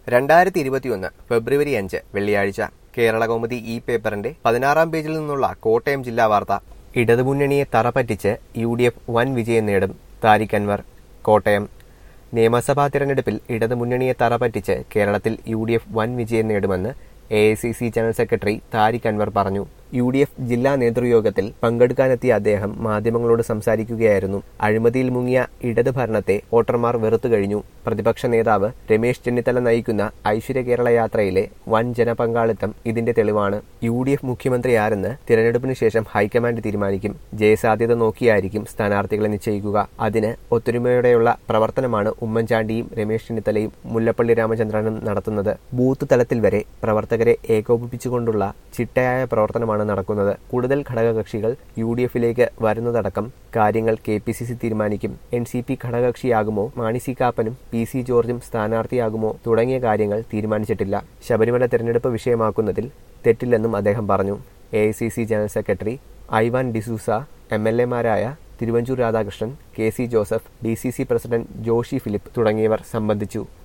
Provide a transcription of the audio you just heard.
രണ്ടായിരത്തി ഇരുപത്തിയൊന്ന് ഫെബ്രുവരി അഞ്ച് വെള്ളിയാഴ്ച കേരള കൗമുദി ഈ പേപ്പറിന്റെ പതിനാറാം പേജിൽ നിന്നുള്ള കോട്ടയം ജില്ലാ വാർത്ത ഇടതുമുന്നണിയെ തറപറ്റിച്ച് യു ഡി എഫ് വൻ വിജയം നേടും താരിഖ് അൻവർ കോട്ടയം നിയമസഭാ തിരഞ്ഞെടുപ്പിൽ ഇടതുമുന്നണിയെ തറപറ്റിച്ച് കേരളത്തിൽ യു ഡി എഫ് വൻ വിജയം നേടുമെന്ന് A I C C general secretary Tariq Anwar പറഞ്ഞു യു ഡി എഫ് ജില്ലാ നേതൃയോഗത്തിൽ പങ്കെടുക്കാനെത്തിയ അദ്ദേഹം മാധ്യമങ്ങളോട് സംസാരിക്കുകയായിരുന്നു അഴിമതിയിൽ മുങ്ങിയ ഇടത് ഭരണത്തെ വോട്ടർമാർ വെറുത്തു കഴിഞ്ഞു പ്രതിപക്ഷ നേതാവ് രമേശ് ചെന്നിത്തല നയിക്കുന്ന ഐശ്വര്യ കേരള യാത്രയിലെ വൻ ജനപങ്കാളിത്തം ഇതിന്റെ തെളിവാണ് യു ഡി എഫ് മുഖ്യമന്ത്രി ആരെന്ന് തിരഞ്ഞെടുപ്പിന് ശേഷം ഹൈക്കമാൻഡ് തീരുമാനിക്കും ജയസാധ്യത നോക്കിയായിരിക്കും സ്ഥാനാർത്ഥികളെ നിശ്ചയിക്കുക അതിന് ഒത്തൊരുമയോടെയുള്ള പ്രവർത്തനമാണ് ഉമ്മൻചാണ്ടിയും രമേശ് ചെന്നിത്തലയും മുല്ലപ്പള്ളി രാമചന്ദ്രനും നടത്തുന്നത് ബൂത്ത് തലത്തിൽ വരെ പ്രവർത്തകരെ ഏകോപിപ്പിച്ചുകൊണ്ടുള്ള ചിട്ടയായ പ്രവർത്തനമാണ് നടക്കുന്നത് കൂടുതൽ ഘടകകക്ഷികൾ യു ഡി എഫിലേക്ക് വരുന്നതടക്കം കാര്യങ്ങൾ കെ പി സി സി തീരുമാനിക്കും എൻ സി പി ഘടകകക്ഷിയാകുമോ മാണി സി കാപ്പനും പി സി ജോർജും സ്ഥാനാർത്ഥിയാകുമോ തുടങ്ങിയ കാര്യങ്ങൾ തീരുമാനിച്ചിട്ടില്ല ശബരിമല തെരഞ്ഞെടുപ്പ് വിഷയമാക്കുന്നതിൽ തെറ്റില്ലെന്നും അദ്ദേഹം പറഞ്ഞു A I C C general secretary Ivan D'Souza M L എമാരായ Thiruvanchoor Radhakrishnan K C Joseph D C C president Joshy Philip തുടങ്ങിയവർ സംബന്ധിച്ചു